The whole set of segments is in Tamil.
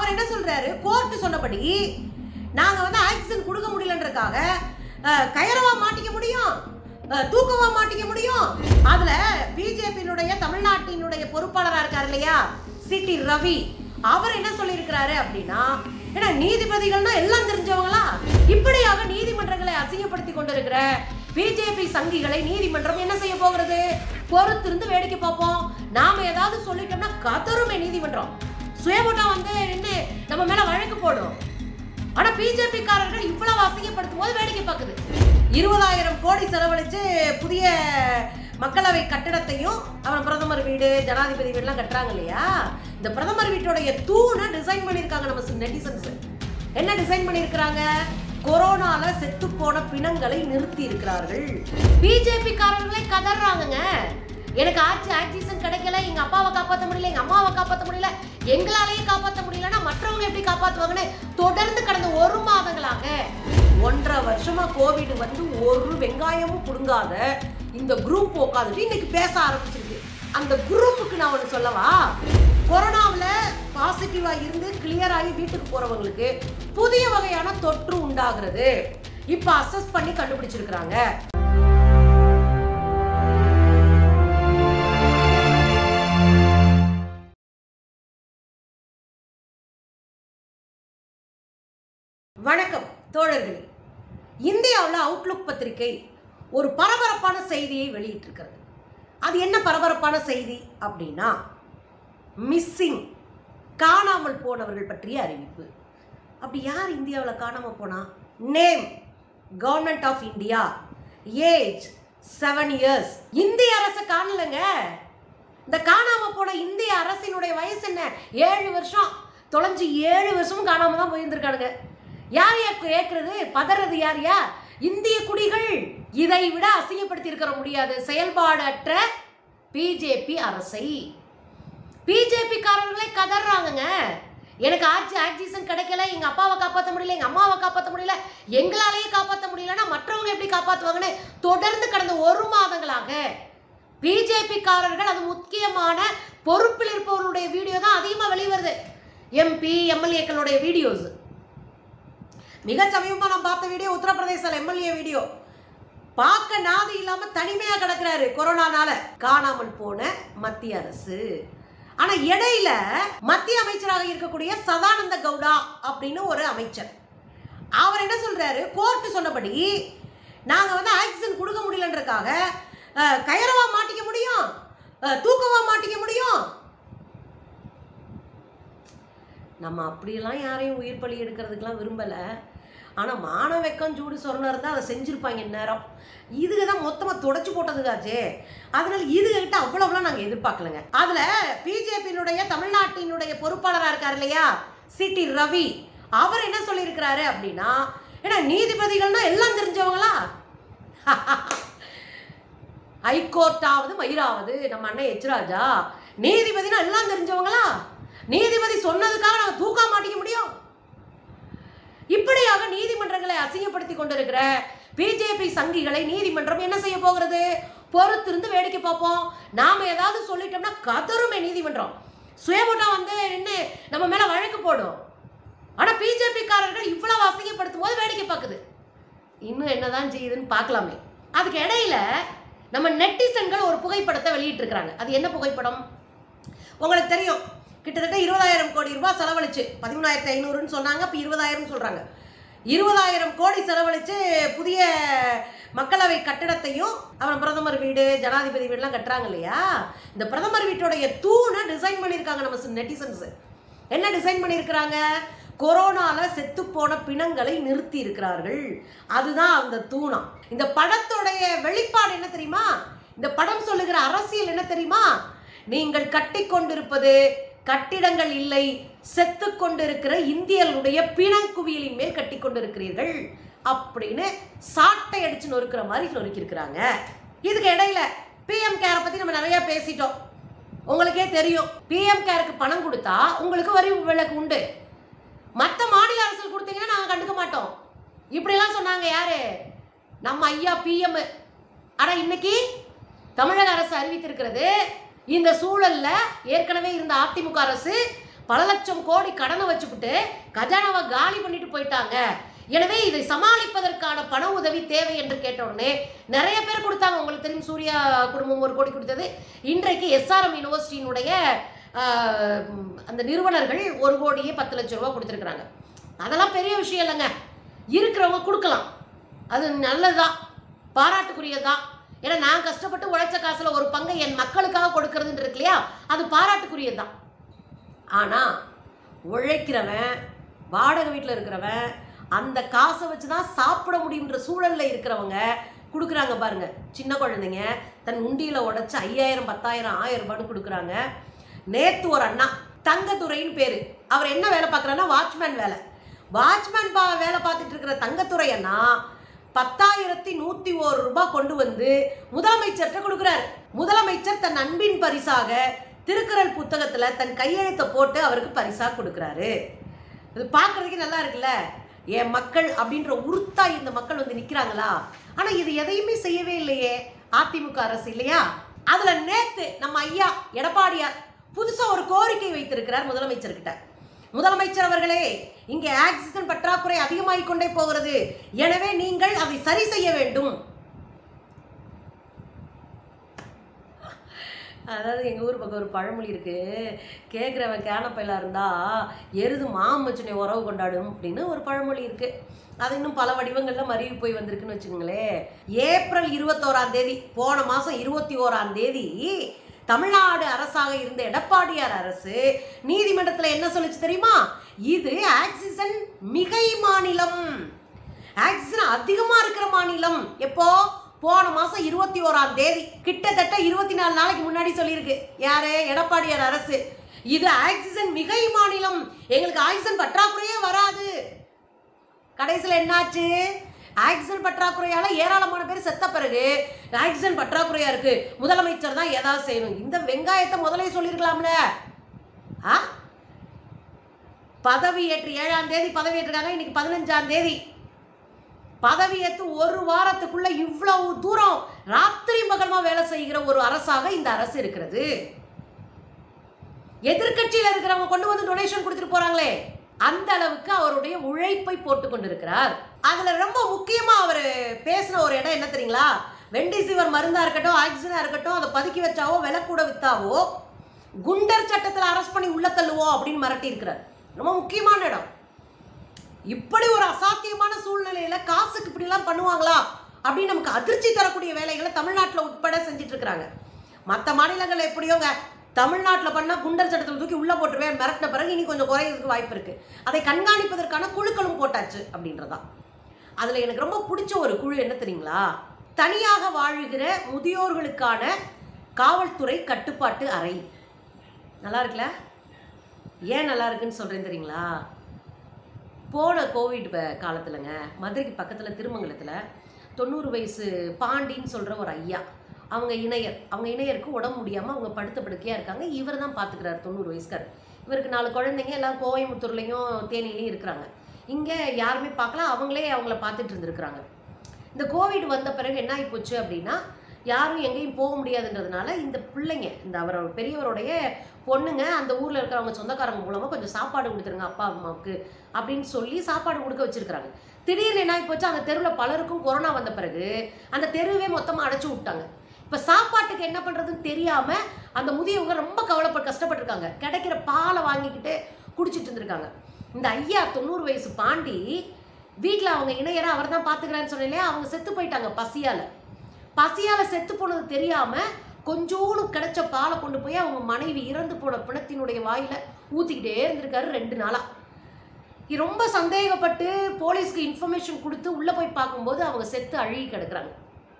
அவர் என்ன சொல்றாரு கோர்ட் சொன்னபடி நாங்க வந்து ஆக்சிஜன் கொடுக்க முடியலன்றதுக்காக அஹ், கயறவா மாட்டிக்க முடியும் அஹ், தூக்கவா மாட்டிக்க முடியும் அதுல பிஜேபியினுடைய தமிழ்நாட்டினுடைய பொறுப்பாளரா இருக்காரு இல்லையா சிடி ரவி அவர் என்ன சொல்லியிருக்கிறாரு அப்படின்னா ஏன்னா நீதிபதிகள்னா எல்லாம் தெரிஞ்சவங்களா இப்படியாக நீதிமன்றங்களை அசிங்கப்படுத்தி கொண்டிருக்கிற பிஜேபி சங்கிகளை நீதிமன்றம் என்ன செய்ய போகிறது பொறுத்திருந்து வேடிக்கை பார்ப்போம் நாம ஏதாவது சொல்லிட்டோம்னா கதருமே நீதிமன்றம் சுயமோட்டா வந்து நின்று நம்ம மேல வழக்கு போடும் ஆனா பிஜேபி காரர்கள் இவ்வளவு அசிங்கப்படுத்தும் போது வேடிக்கை பார்க்குது இருபதாயிரம் கோடி செலவழிச்சு புதிய மக்களவை கட்டிடத்தையும் அப்புறம் பிரதமர் வீடு ஜனாதிபதி வீடுலாம் கட்டுறாங்க இல்லையா இந்த பிரதமர் வீட்டுடைய தூணை டிசைன் பண்ணியிருக்காங்க நம்ம நெட்டிசன்ஸ் என்ன டிசைன் பண்ணியிருக்கிறாங்க கொரோனால செத்து போன பிணங்களை நிறுத்தி இருக்கிறார்கள் பிஜேபி காரர்களை கதறாங்கங்க எனக்கு ஆட்சி ஆக்சிஜன் கிடைக்கல எங்க அப்பாவை காப்பாற்ற முடியல எங்க அம்மாவை காப்பாற்ற முடியல எங்களாலேயே காப்பாற்ற முடியலன்னா மற்றவங்க எப்படி காப்பாற்றுவாங்கன்னு தொடர்ந்து கடந்த ஒரு மாதங்களாக ஒன்றரை வருஷமா கோவிட் வந்து ஒரு வெங்காயமும் புடுங்காத இந்த குரூப் உட்காந்துட்டு இன்னைக்கு பேச ஆரம்பிச்சிருக்கு அந்த குரூப்புக்கு நான் ஒன்று சொல்லவா கொரோனாவில் பாசிட்டிவாக இருந்து கிளியர் ஆகி வீட்டுக்கு போகிறவங்களுக்கு புதிய வகையான தொற்று உண்டாகிறது இப்போ அசஸ் பண்ணி கண்டுபிடிச்சிருக்கிறாங்க வணக்கம் தோழர்களே இந்தியாவில் அவுட்லுக் பத்திரிகை ஒரு பரபரப்பான செய்தியை வெளியிட்டிருக்கிறது அது என்ன பரபரப்பான செய்தி அப்படின்னா மிஸ்ஸிங் காணாமல் போனவர்கள் பற்றிய அறிவிப்பு அப்படி யார் இந்தியாவில் காணாமல் போனா name government of India age seven years இந்திய அரசு காணலங்க இந்த காணாம போன இந்திய அரசினுடைய வயசு என்ன ஏழு வருஷம் தொலைஞ்சு ஏழு வருஷமும் காணாம தான் போயிருந்திருக்கானுங்க யார் யார் கேட்கறது பதறது யார் யா இந்திய குடிகள் இதை விட அசிங்கப்படுத்தி இருக்கிற முடியாது செயல்பாடற்ற பிஜேபி அரசை பிஜேபி காரர்களே கதறாங்கங்க எனக்கு ஆட்சி ஆக்சிஜன் கிடைக்கல எங்க அப்பாவை காப்பாற்ற முடியல எங்க அம்மாவை காப்பாற்ற முடியல எங்களாலேயே காப்பாற்ற முடியலன்னா மற்றவங்க எப்படி காப்பாற்றுவாங்கன்னு தொடர்ந்து கடந்த ஒரு மாதங்களாக பிஜேபி காரர்கள் அது முக்கியமான பொறுப்பில் இருப்பவர்களுடைய வீடியோ தான் அதிகமாக வெளிவருது எம்பி எம்எல்ஏக்களுடைய வீடியோஸ் மிக சமீபமா நான் பார்த்த வீடியோ உத்தரப்பிரதேச எம்எல்ஏ வீடியோ பார்க்க நாதி இல்லாம தனிமையா கிடக்குறாரு கொரோனானால காணாமல் போன மத்திய அரசு ஆனா இடையில மத்திய அமைச்சராக இருக்கக்கூடிய சதானந்த கவுடா அப்படின்னு ஒரு அமைச்சர் அவர் என்ன சொல்றாரு கோர்ட் சொன்னபடி நாங்க வந்து ஆக்சிஜன் கொடுக்க முடியலன்றதுக்காக அஹ், கயறவா மாட்டிக்க முடியும் அஹ், தூக்கவா மாட்டிக்க முடியும் நம்ம அப்படியெல்லாம் யாரையும் உயிர் பலி எடுக்கிறதுக்கெல்லாம் விரும்பலை ஆனால் மான வெக்கம் சூடு சொரணம் இருந்தால் அதை செஞ்சுருப்பாங்க இந்நேரம் இதுக்கு தான் மொத்தமாக தொடச்சி போட்டதுக்காச்சே அதனால இதுகிட்ட அவ்வளோலாம் நாங்கள் எதிர்பார்க்கலங்க அதில் பிஜேபியினுடைய தமிழ்நாட்டினுடைய பொறுப்பாளராக இருக்கார் இல்லையா சிடி ரவி அவர் என்ன சொல்லியிருக்கிறாரு அப்படின்னா ஏன்னா நீதிபதிகள்னா எல்லாம் தெரிஞ்சவங்களா ஹைகோர்ட்டாவது மயிராவது நம்ம அண்ணன் எச்ராஜா நீதிபதினா எல்லாம் தெரிஞ்சவங்களா நீதிபதி சொன்னதுக்காக நாங்க தூக்க மாட்டிக்க முடியும் இப்படியாக நீதிமன்றங்களை அசிங்கப்படுத்தி கொண்டிருக்கிற பிஜேபி சங்கிகளை நீதிமன்றம் என்ன செய்ய போகிறது பொறுத்திருந்து வேடிக்கை பார்ப்போம் நாம ஏதாவது சொல்லிட்டோம்னா கதருமே நீதிமன்றம் சுயமோட்டா வந்து நின்று நம்ம மேல வழக்கு போடும் ஆனா பிஜேபி காரர்கள் இவ்வளவு அசிங்கப்படுத்தும் போது வேடிக்கை பார்க்குது இன்னும் என்னதான் செய்யுதுன்னு பார்க்கலாமே அதுக்கு இடையில நம்ம நெட்டிசன்கள் ஒரு புகைப்படத்தை வெளியிட்டிருக்கிறாங்க அது என்ன புகைப்படம் உங்களுக்கு தெரியும் கிட்டத்தட்ட இருபதாயிரம் கோடி ரூபாய் செலவழிச்சு பதிமூணாயிரத்தி ஐநூறுன்னு சொன்னாங்க இப்போ இருபதாயிரம் சொல்கிறாங்க இருபதாயிரம் கோடி செலவழிச்சு புதிய மக்களவை கட்டிடத்தையும் அப்புறம் பிரதமர் வீடு ஜனாதிபதி வீடுலாம் கட்டுறாங்க இல்லையா இந்த பிரதமர் வீட்டுடைய தூணை டிசைன் பண்ணியிருக்காங்க நம்ம நெட்டிசன்ஸ் என்ன டிசைன் பண்ணியிருக்கிறாங்க கொரோனால செத்து போன பிணங்களை நிறுத்தி இருக்கிறார்கள் அதுதான் அந்த தூணம் இந்த படத்துடைய வெளிப்பாடு என்ன தெரியுமா இந்த படம் சொல்லுகிற அரசியல் என்ன தெரியுமா நீங்கள் கட்டிக்கொண்டிருப்பது கட்டிடங்கள் இல்லை செத்து கொண்டிருக்கிற இந்தியர்களுடைய பிணங்குவியலின் மேல் கட்டி கொண்டிருக்கிறீர்கள் அப்படின்னு சாட்டை அடிச்சு நொறுக்கிற மாதிரி நொறுக்கியிருக்கிறாங்க இதுக்கு இடையில பிஎம் கேரை பத்தி நம்ம நிறைய பேசிட்டோம் உங்களுக்கே தெரியும் பிஎம் கேருக்கு பணம் கொடுத்தா உங்களுக்கு வரி விலக்கு உண்டு மற்ற மாநில அரசு கொடுத்தீங்கன்னா நாங்கள் கண்டுக்க மாட்டோம் இப்படிலாம் சொன்னாங்க யாரு நம்ம ஐயா பிஎம் ஆனா இன்னைக்கு தமிழக அரசு அறிவித்திருக்கிறது இந்த சூழல்ல ஏற்கனவே இருந்த அதிமுக அரசு பல லட்சம் கோடி கடனை வச்சுக்கிட்டு கஜானாவை காலி பண்ணிட்டு போயிட்டாங்க எனவே இதை சமாளிப்பதற்கான பண உதவி தேவை என்று கேட்ட உடனே நிறைய பேர் கொடுத்தாங்க உங்களுக்கு தெரியும் சூர்யா குடும்பம் ஒரு கோடி கொடுத்தது இன்றைக்கு எஸ்ஆர்எம் யூனிவர்சிட்டியினுடைய ஆஹ், அந்த நிறுவனர்கள் ஒரு கோடியே பத்து லட்சம் ரூபா கொடுத்துருக்குறாங்க அதெல்லாம் பெரிய விஷயம் இல்லைங்க இருக்கிறவங்க கொடுக்கலாம் அது நல்லதுதான் பாராட்டுக்குரியதுதான் ஏன்னா நான் கஷ்டப்பட்டு உழைச்ச காசுல ஒரு பங்கை என் மக்களுக்காக கொடுக்கறதுன்னு இருக்கு இல்லையா அது பாராட்டுக்குரியதுதான் ஆனா உழைக்கிறவன் வாடகை வீட்டில் இருக்கிறவன் அந்த காசை வச்சு தான் சாப்பிட முடியுன்ற சூழல்ல இருக்கிறவங்க கொடுக்குறாங்க பாருங்க சின்ன குழந்தைங்க தன் உண்டியில உடைச்சு ஐயாயிரம் பத்தாயிரம் ஆயிரம் ரூபான்னு கொடுக்குறாங்க நேத்து ஒரு அண்ணா தங்கத்துறைன்னு பேரு அவர் என்ன வேலை பார்க்குறாருன்னா வாட்ச்மேன் வேலை வாட்ச்மேன் பா வேலை பார்த்துட்டு இருக்கிற தங்கத்துறை அண்ணா பத்தாயிரத்தி நூத்தி ஒரு ரூபாய் கொண்டு வந்து முதலமைச்சர்கிட்ட கொடுக்குறாரு முதலமைச்சர் தன் அன்பின் பரிசாக திருக்குறள் புத்தகத்துல தன் கையெழுத்தை போட்டு அவருக்கு பரிசா கொடுக்குறாரு இது பார்க்கறதுக்கே நல்லா இருக்குல்ல என் மக்கள் அப்படின்ற உருத்தா இந்த மக்கள் வந்து நிக்கிறாங்களா ஆனா இது எதையுமே செய்யவே இல்லையே அதிமுக அரசு இல்லையா அதுல நேத்து நம்ம ஐயா எடப்பாடியார் புதுசா ஒரு கோரிக்கை வைத்திருக்கிறார் முதலமைச்சர்கிட்ட முதலமைச்சர் அவர்களே இங்கே ஆக்சிஜன் பற்றாக்குறை அதிகமாகிக் கொண்டே போகிறது எனவே நீங்கள் அதை சரி செய்ய வேண்டும் அதாவது எங்கள் ஊர் பக்கம் ஒரு பழமொழி இருக்கு கேட்குறவன் கேனப்பையில இருந்தா எருது மாமச்சுனை உறவு கொண்டாடும் அப்படின்னு ஒரு பழமொழி இருக்கு அது இன்னும் பல வடிவங்கள்ல மருவி போய் வந்திருக்குன்னு வச்சுக்கோங்களேன் ஏப்ரல் இருபத்தோராம் தேதி போன மாசம் இருபத்தி ஓராம் தேதி தமிழ்நாடு அரசாக இருந்த எடப்பாடியார் அரசு நீதிமன்றத்தில் என்ன சொல்லுச்சு தெரியுமா இது ஆக்சிஜன் மிகை மாநிலம் ஆக்சிஜன் அதிகமா இருக்கிற மாநிலம் எப்போ போன மாசம் இருபத்தி ஓராம் தேதி கிட்டத்தட்ட இருபத்தி நாலு நாளைக்கு முன்னாடி சொல்லியிருக்கு யாரு எடப்பாடியார் அரசு இது ஆக்சிஜன் மிகை மாநிலம் எங்களுக்கு ஆக்சிஜன் பற்றாக்குறையே வராது கடைசியில் என்னாச்சு ஆக்சிஜன் பற்றாக்குறையால ஏராளமான பேர் செத்த பிறகு ஆக்சிஜன் பற்றாக்குறையா இருக்கு முதலமைச்சர் தான் ஏதாவது செய்யணும் இந்த வெங்காயத்தை முதலே சொல்லியிருக்கலாம்ல ஆ பதவியேற்று ஏழாம் தேதி பதவியேற்றிருக்காங்க இன்னைக்கு பதினஞ்சாம் தேதி பதவியேற்று ஒரு வாரத்துக்குள்ள இவ்வளவு தூரம் ராத்திரி பகலமா வேலை செய்கிற ஒரு அரசாக இந்த அரசு இருக்கிறது எதிர்க்கட்சியில இருக்கிறவங்க கொண்டு வந்து டொனேஷன் கொடுத்துட்டு போறாங்களே அந்த அளவுக்கு அவருடைய உழைப்பை போட்டு கொண்டிருக்கிறார் அதுல ரொம்ப முக்கியமா அவர் பேசின ஒரு இடம் என்ன தெரியுங்களா வெண்டிசிவர் மருந்தா இருக்கட்டும் ஆக்சிஜனா இருக்கட்டும் அதை பதுக்கி வச்சாவோ விலை கூட வித்தாவோ குண்டர் சட்டத்துல அரெஸ்ட் பண்ணி உள்ள தள்ளுவோம் அப்படின்னு மிரட்டி இருக்கிறார் ரொம்ப முக்கியமான இடம் இப்படி ஒரு அசாத்தியமான சூழ்நிலையில காசுக்கு இப்படிலாம் பண்ணுவாங்களா அப்படின்னு நமக்கு அதிர்ச்சி தரக்கூடிய வேலைகளை தமிழ்நாட்டில் உட்பட செஞ்சுட்டு இருக்கிறாங்க மற்ற மாநிலங்கள் எப்படியோங்க தமிழ்நாட்டில் பண்ணால் குண்டர் சட்டத்தில் தூக்கி உள்ளே போட்டுருவேன் மிரட்டின பிறகு இனி கொஞ்சம் குறையிறதுக்கு வாய்ப்பு இருக்கு அதை கண்காணிப்பதற்கான குழுக்களும் போட்டாச்சு அப்படின்றதான் அதில் எனக்கு ரொம்ப பிடிச்ச ஒரு குழு என்ன தெரியுங்களா தனியாக வாழுகிற முதியோர்களுக்கான காவல்துறை கட்டுப்பாட்டு அறை நல்லா இருக்குல்ல ஏன் நல்லா இருக்குன்னு சொல்கிறேன் தெரியுங்களா போன கோவிட் ப- காலத்துலங்க மதுரைக்கு பக்கத்தில் திருமங்கலத்தில் தொண்ணூறு வயசு பாண்டின்னு சொல்கிற ஒரு ஐயா அவங்க இணையர் அவங்க இணையருக்கு உடம்பு முடியாமல் அவங்க படுத்த படுக்கையாக இருக்காங்க இவர் தான் பார்த்துக்கிறாரு தொண்ணூறு வயசுக்கார் இவருக்கு நாலு குழந்தைங்க எல்லாம் கோயம்புத்தூர்லேயும் தேனிலையும் இருக்கிறாங்க இங்கே யாருமே பார்க்கல அவங்களே அவங்கள பார்த்துட்டு இருந்திருக்கிறாங்க இந்த கோவிட் வந்த பிறகு என்ன ஆகி போச்சு அப்படின்னா யாரும் எங்கேயும் போக முடியாதுன்றதுனால இந்த பிள்ளைங்க இந்த அவரோட பெரியவருடைய பொண்ணுங்க அந்த ஊரில் இருக்கிறவங்க சொந்தக்காரங்க மூலமாக கொஞ்சம் சாப்பாடு கொடுத்துருங்க அப்பா அம்மாவுக்கு அப்படின்னு சொல்லி சாப்பாடு கொடுக்க வச்சிருக்கிறாங்க திடீர்னு என்ன ஆகி போச்சு அந்த தெருவில் பலருக்கும் கொரோனா வந்த பிறகு அந்த தெருவே மொத்தமாக அடைச்சு விட்டாங்க இப்போ சாப்பாட்டுக்கு என்ன பண்ணுறதுன்னு தெரியாமல் அந்த முதியவங்க ரொம்ப கவலைப்பட்டு கஷ்டப்பட்டிருக்காங்க கிடைக்கிற பாலை வாங்கிக்கிட்டு குடிச்சிட்டு இருந்திருக்காங்க இந்த ஐயா தொண்ணூறு வயசு பாண்டி வீட்டில் அவங்க இணையரை அவர் தான் பார்த்துக்கிறான்னு சொன்னேன் அவங்க செத்து போயிட்டாங்க பசியால் பசியால் செத்து போனது தெரியாமல் கொஞ்சோண்டு கிடைச்ச பாலை கொண்டு போய் அவங்க மனைவி இறந்து போன பிணத்தினுடைய வாயில ஊற்றிக்கிட்டே இருந்திருக்காரு ரெண்டு நாளாக ரொம்ப சந்தேகப்பட்டு போலீஸ்க்கு இன்ஃபர்மேஷன் கொடுத்து உள்ளே போய் பார்க்கும்போது அவங்க செத்து அழுகி கிடக்குறாங்க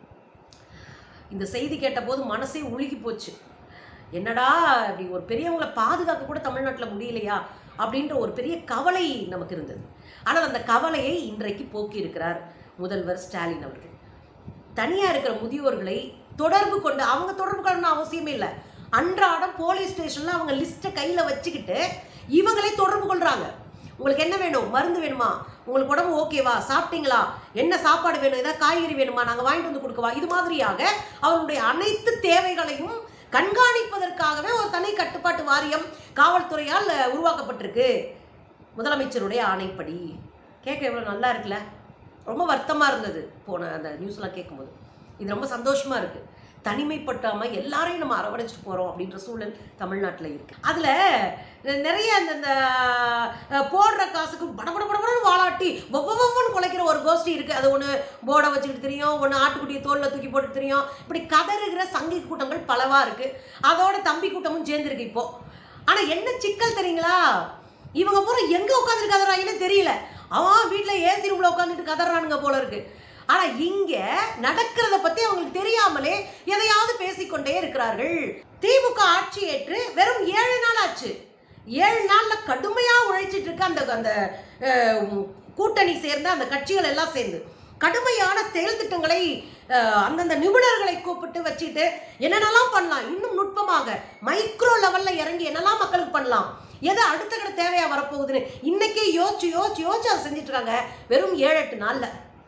இந்த செய்தி கேட்டபோது மனசே உருகி போச்சு என்னடா இப்படி ஒரு பெரியவங்களை பாதுகாக்க கூட தமிழ்நாட்டில் முடியலையா அப்படின்ற ஒரு பெரிய கவலை நமக்கு இருந்தது ஆனால் அந்த கவலையை இன்றைக்கு போக்கி இருக்கிறார் முதல்வர் ஸ்டாலின் அவர்கள் தனியாக இருக்கிற முதியோர்களை தொடர்பு கொண்டு அவங்க தொடர்பு கொள்ளணும் அவசியமே இல்லை அன்றாடம் போலீஸ் ஸ்டேஷனில் அவங்க லிஸ்ட்டை கையில் வச்சுக்கிட்டு இவங்களே தொடர்பு கொள்கிறாங்க உங்களுக்கு என்ன வேணும் மருந்து வேணுமா உங்களுக்கு உடம்பு ஓகேவா சாப்பிட்டீங்களா என்ன சாப்பாடு வேணும் ஏதாவது காய்கறி வேணுமா நாங்கள் வாங்கிட்டு வந்து கொடுக்கவா இது மாதிரியாக அவருடைய அனைத்து தேவைகளையும் கண்காணிப்பதற்காகவே ஒரு தனி கட்டுப்பாட்டு வாரியம் காவல்துறையால் அஹ், உருவாக்கப்பட்டிருக்கு முதலமைச்சருடைய ஆணைப்படி கேட்க எவ்வளோ நல்லா இருக்குல்ல ரொம்ப வருத்தமாக இருந்தது போன அந்த நியூஸ்லாம் கேட்கும்போது இது ரொம்ப சந்தோஷமா இருக்கு தனிமைப்பட்டாமல் எல்லாரையும் நம்ம அரவணைச்சிட்டு போகிறோம் அப்படின்ற சூழல் தமிழ்நாட்டில் இருக்கு அதில் நிறைய அந்த இந்த, அஹ், போடுற காசுக்கு படபட படபடன்னு வாலாட்டி ஒவ்வொவ்வொன்னு குலைக்கிற ஒரு கோஷ்டி இருக்குது அது ஒன்று போர்டை வச்சுக்கிட்டு தெரியும் ஒன்று ஆட்டுக்குட்டியை தோலில் தூக்கி போட்டு தெரியும் இப்படி கதறுகிற சங்கி கூட்டங்கள் பலவாக இருக்குது அதோட தம்பி கூட்டமும் சேர்ந்துருக்கு இப்போ ஆனால் என்ன சிக்கல் தெரியுங்களா இவங்க பூரா எங்கே உட்காந்துட்டு கதறாங்கன்னு தெரியல அவன் வீட்டில் ஏசி ரூமில் உட்காந்துட்டு கதறானுங்க போல இருக்கு ஆனால் இங்கே நடக்கிறத பற்றி அவங்களுக்கு தெரியாமலே எதையாவது பேசிக்கொண்டே இருக்கிறார்கள் திமுக ஆட்சி ஏற்று வெறும் ஏழு நாள் ஆச்சு ஏழு நாளில் கடுமையாக உழைச்சிட்டு இருக்க அந்த அந்த அஹ், கூட்டணி சேர்ந்த அந்த கட்சிகள் எல்லாம் சேர்ந்து கடுமையான செயல் திட்டங்களை அஹ், அந்தந்த நிபுணர்களை கூப்பிட்டு வச்சுட்டு என்னென்னலாம் பண்ணலாம் இன்னும் நுட்பமாக மைக்ரோ லெவல்ல இறங்கி என்னெல்லாம் மக்களுக்கு பண்ணலாம் எது அடுத்த கட்ட தேவையா வரப்போகுதுன்னு இன்னைக்கே யோசிச்சு யோசிச்சு யோசிச்சு அதை செஞ்சுட்டு இருக்காங்க வெறும் ஏழு எட்டு நாள்ல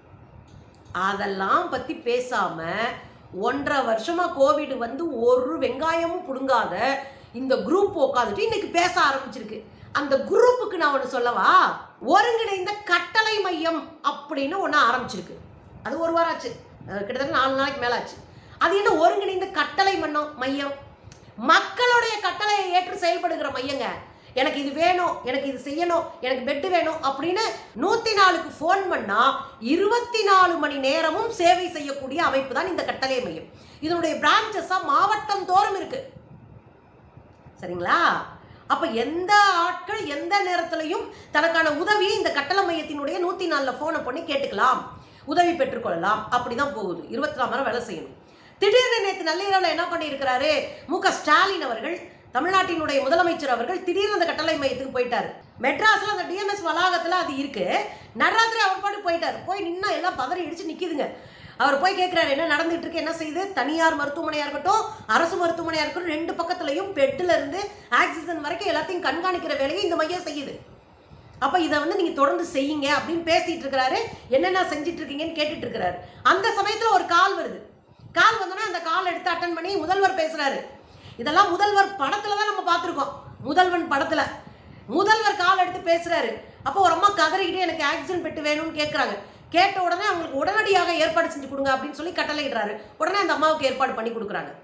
அதெல்லாம் பத்தி பேசாம ஒன்றரை வருஷமா கோவிட் வந்து ஒரு வெங்காயமும் புடுங்காத இந்த குரூப் உட்காந்துட்டு இன்னைக்கு பேச ஆரம்பிச்சிருக்கு அந்த குரூப்புக்கு நான் ஒன்று சொல்லவா ஒருங்கிணைந்த கட்டளை மையம் அப்படின்னு ஒன்று ஆரம்பிச்சிருக்கு அது ஒரு வாரம் ஆச்சு அஹ் கிட்டத்தட்ட நாலு நாளைக்கு மேல ஆச்சு அது என்ன ஒருங்கிணைந்த கட்டளை மன்னம் மையம் மக்களுடைய கட்டளையை ஏற்று செயல்படுகிற மையங்க எனக்கு இது வேணும் எனக்கு இது செய்யணும் எனக்கு பெட்டு வேணும் அப்படின்னு நூத்தி நாலுக்கு ஃபோன் பண்ணா இருபத்தி நாலு மணி நேரமும் சேவை செய்யக்கூடிய அமைப்பு தான் இந்த கட்டளை மையம் இதனுடைய பிரான்ச்சஸா மாவட்டம் தோறும் இருக்கு சரிங்களா அப்ப எந்த ஆட்கள் எந்த நேரத்திலையும் தனக்கான உதவியை இந்த கட்டளை மையத்தினுடைய நூத்தி நாலுல போனை பண்ணி கேட்டுக்கலாம் உதவி பெற்றுக்கொள்ளலாம் அப்படிதான் போகுது இருபத்தி நாலு மணி வேலை செய்யணும் திடீர்னு நேற்று நள்ளிரவில் என்ன பண்ணியிருக்கிறாரு மு க ஸ்டாலின் அவர்கள் தமிழ்நாட்டினுடைய முதலமைச்சர் அவர்கள் திடீர்னு அந்த கட்டளை மையத்துக்கு போயிட்டாரு மெட்ராஸ்ல அந்த டிஎம்எஸ் வளாகத்துல அது இருக்கு நடராத்திரி அவர் பாட்டு போயிட்டார் போய் நின்னா எல்லாம் பதறி இடிச்சு நிக்குதுங்க அவர் போய் கேட்குறாரு என்ன நடந்துட்டு இருக்கு என்ன செய்யுது தனியார் மருத்துவமனையா இருக்கட்டும் அரசு மருத்துவமனையா இருக்கட்டும் ரெண்டு பக்கத்துலையும் பெட்ல இருந்து ஆக்சிஜன் வரைக்கும் எல்லாத்தையும் கண்காணிக்கிற வேலையை இந்த மையம் செய்யுது அப்ப இதை வந்து நீங்க தொடர்ந்து செய்யுங்க அப்படின்னு பேசிட்டு இருக்கிறாரு என்னென்ன செஞ்சுட்டு இருக்கீங்கன்னு கேட்டுட்டு இருக்கிறாரு அந்த சமயத்துல ஒரு கால் வருது கால் வந்தோடனே அந்த கால் எடுத்து அட்டன் பண்ணி முதல்வர் பேசுறாரு இதெல்லாம் முதல்வர் படத்துல தான் நம்ம பார்த்துருக்கோம் முதல்வன் படத்துல முதல்வர் கால் எடுத்து பேசுறாரு அப்போ ஒரு அம்மா கதறிக்கிட்டே எனக்கு ஆக்சிஜன் பெட்டு வேணும்னு கேட்குறாங்க கேட்ட உடனே அவங்களுக்கு உடனடியாக ஏற்பாடு செஞ்சு கொடுங்க அப்படின்னு சொல்லி கட்டளையிடுறாரு உடனே அந்த அம்மாவுக்கு ஏற்பாடு பண்ணி கொடுக்குறாங்க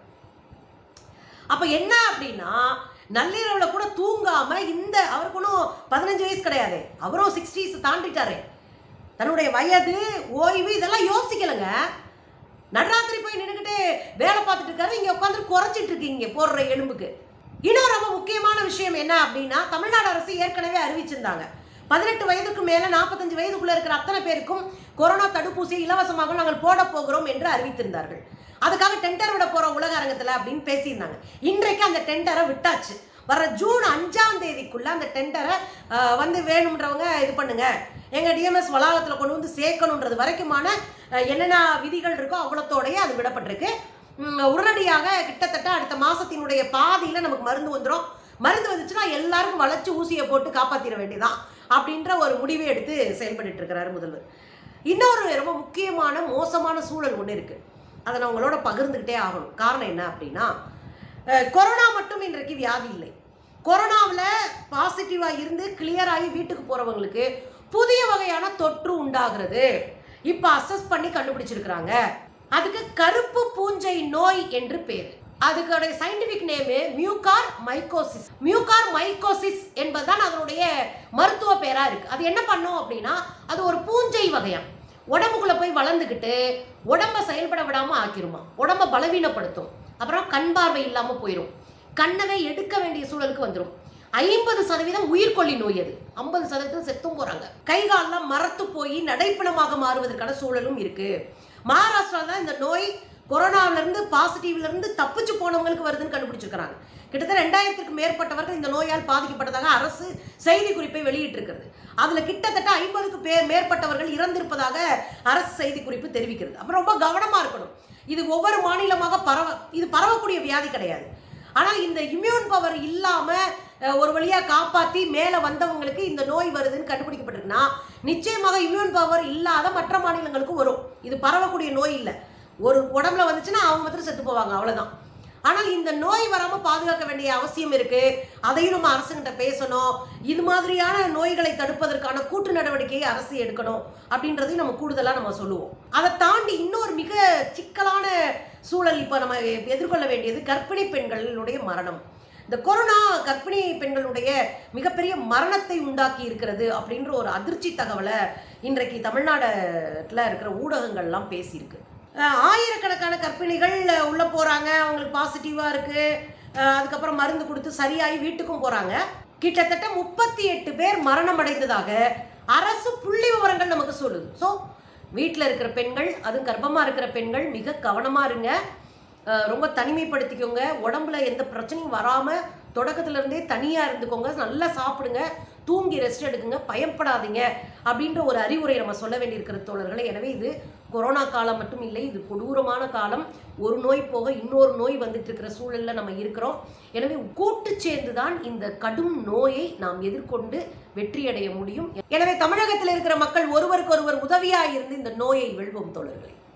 அப்ப என்ன அப்படின்னா நள்ளிரவுல கூட தூங்காம இந்த அவருக்கு ஒன்றும் பதினஞ்சு வயசு கிடையாது அவரும் சிக்ஸ்டீஸ் தாண்டிட்டாரு தன்னுடைய வயது ஓய்வு இதெல்லாம் யோசிக்கலைங்க நடுராத்திரி போய் நின்றுக்கிட்டு வேலை பார்த்துட்டு இருக்காரு இங்க உட்காந்து குறைச்சிட்டு இருக்கீங்க போடுற எலும்புக்கு இன்னொரு ரொம்ப முக்கியமான விஷயம் என்ன அப்படின்னா தமிழ்நாடு அரசு ஏற்கனவே அறிவிச்சிருந்தாங்க பதினெட்டு வயதுக்கு மேல நாற்பத்தஞ்சு வயதுக்குள்ள இருக்கிற அத்தனை பேருக்கும் கொரோனா தடுப்பூசியை இலவசமாக நாங்கள் போட போகிறோம் என்று அறிவித்திருந்தார்கள் அதுக்காக டெண்டர் விட போறோம் உலக அரங்கத்துல அப்படின்னு பேசியிருந்தாங்க இன்றைக்கு அந்த டெண்டரை விட்டாச்சு வர ஜூன் அஞ்சாம் தேதிக்குள்ள அந்த டெண்டரை வந்து வேணுன்றவங்க இது பண்ணுங்க எங்க டிஎம்எஸ் வளாகத்துல கொண்டு வந்து சேர்க்கணுன்றது வரைக்குமான அஹ், என்னென்ன விதிகள் இருக்கோ அவ்வளோத்தோடயே அது விடப்பட்டிருக்கு உம், உடனடியாக கிட்டத்தட்ட அடுத்த மாசத்தினுடைய பாதியில நமக்கு மருந்து வந்துடும் மருந்து வந்துச்சுன்னா எல்லாருக்கும் வளைச்சு ஊசியை போட்டு காப்பாத்திர வேண்டியதான் அப்படின்ற ஒரு முடிவை எடுத்து செயல்பட்டு இருக்கிறாரு முதல்வர் இன்னொரு ரொம்ப முக்கியமான மோசமான சூழல் ஒன்று இருக்கு அதை நான் உங்களோட பகிர்ந்துக்கிட்டே ஆகணும் காரணம் என்ன அப்படின்னா அஹ், கொரோனா மட்டும் இன்றைக்கு வியாதி இல்லை கொரோனாவில் பாசிட்டிவாக இருந்து கிளியர் ஆகி வீட்டுக்கு போகிறவங்களுக்கு புதிய வகையான தொற்று உண்டாகிறது இப்போ அசஸ் பண்ணி கண்டுபிடிச்சிருக்கிறாங்க அதுக்கு கருப்பு பூஞ்சை நோய் என்று பேர் அதுக்கோடைய scientific name mucormycosis mucormycosis என்பதுதான் அதனுடைய மருத்துவ பேரா இருக்கு அது என்ன பண்ணும் அப்படின்னா அது ஒரு பூஞ்சை வகையாம் உடம்புக்குள்ள போய் வளர்ந்துக்கிட்டு உடம்ப செயல்பட விடாம ஆக்கிருமா உடம்ப பலவீனப்படுத்தும் அப்புறம் கண் பார்வை இல்லாம போயிடும் கண்ணவே எடுக்க வேண்டிய சூழலுக்கு வந்துடும் ஐம்பது சதவீதம் உயிர்கொல்லி நோய் அது ஐம்பது சதவீதம் செத்தும் போறாங்க கை காலெல்லாம் மரத்து போய் நடைப்பிணமாக மாறுவதற்கான சூழலும் இருக்கு மகாராஷ்டிரால இந்த நோய் கொரோனாவில இருந்து பாசிட்டிவ்ல இருந்து தப்பிச்சு போனவங்களுக்கு வருதுன்னு கண்டுபிடிச்சிருக்கிறாங்க கிட்டத்தட்ட ரெண்டாயிரத்துக்கு மேற்பட்டவர்கள் இந்த நோயால் பாதிக்கப்பட்டதாக அரசு செய்தி குறிப்பை வெளியிட்டிருக்கிறது அதுல கிட்டத்தட்ட ஐம்பதுக்கு பே மேற்பட்டவர்கள் இறந்திருப்பதாக அரசு செய்தி குறிப்பு தெரிவிக்கிறது அப்புறம் ரொம்ப கவனமா இருக்கணும் இது ஒவ்வொரு மாநிலமாக பரவ இது பரவக்கூடிய வியாதி கிடையாது ஆனால் இந்த இம்யூன் பவர் இல்லாம அஹ், ஒரு வழியா காப்பாத்தி மேல வந்தவங்களுக்கு இந்த நோய் வருதுன்னு கண்டுபிடிக்கப்பட்டிருக்குன்னா நிச்சயமாக இம்யூன் பவர் இல்லாத மற்ற மாநிலங்களுக்கும் வரும் இது பரவக்கூடிய நோய் இல்லை ஒரு உடம்புல வந்துச்சுன்னா அவங்க மாத்திரம் செத்து போவாங்க அவ்வளவுதான் ஆனால் இந்த நோய் வராமல் பாதுகாக்க வேண்டிய அவசியம் இருக்கு அதையும் நம்ம அரசுகிட்ட பேசணும் இது மாதிரியான நோய்களை தடுப்பதற்கான கூட்டு நடவடிக்கையை அரசு எடுக்கணும் அப்படின்றதையும் நம்ம கூடுதலாக நம்ம சொல்லுவோம் அதை தாண்டி இன்னொரு மிக சிக்கலான சூழல் இப்போ நம்ம எதிர்கொள்ள வேண்டியது கர்ப்பிணி பெண்களுடைய மரணம் இந்த கொரோனா கர்ப்பிணி பெண்களுடைய மிகப்பெரிய மரணத்தை உண்டாக்கி இருக்கிறது அப்படின்ற ஒரு அதிர்ச்சி தகவலை இன்றைக்கு தமிழ்நாடுல இருக்கிற ஊடகங்கள்லாம் பேசியிருக்கு அஹ் ஆயிரக்கணக்கான கர்ப்பிணிகள் உள்ளே போகிறாங்க அவங்களுக்கு பாசிட்டிவாக இருக்குது அதுக்கப்புறம் மருந்து கொடுத்து சரியாகி வீட்டுக்கும் போகிறாங்க கிட்டத்தட்ட முப்பத்தி எட்டு பேர் மரணம் அடைந்ததாக அரசு புள்ளி விவரங்கள் நமக்கு சொல்லுது ஸோ வீட்டில் இருக்கிற பெண்கள் அதுவும் கர்ப்பமாக இருக்கிற பெண்கள் மிக கவனமாக இருங்க அஹ் ரொம்ப தனிமைப்படுத்திக்கோங்க உடம்புல எந்த பிரச்சனையும் வராமல் தொடக்கத்துல இருந்தே தனியாக இருந்துக்கோங்க நல்லா சாப்பிடுங்க தூங்கி ரெஸ்ட் எடுக்குங்க பயப்படாதீங்க அப்படின்ற ஒரு அறிவுரை நம்ம சொல்ல வேண்டியிருக்கிற தோழர்களே எனவே இது கொரோனா காலம் மட்டும் இல்லை இது கொடூரமான காலம் ஒரு நோய் போக இன்னொரு நோய் வந்துட்டு இருக்கிற சூழல்ல நம்ம இருக்கிறோம் எனவே கூட்டு சேர்ந்து தான் இந்த கடும் நோயை நாம் எதிர்கொண்டு வெற்றியடைய முடியும் எனவே தமிழகத்தில் இருக்கிற மக்கள் ஒருவருக்கு ஒருவர் உதவியாக இருந்து இந்த நோயை வெல்வோம் தோழர்களே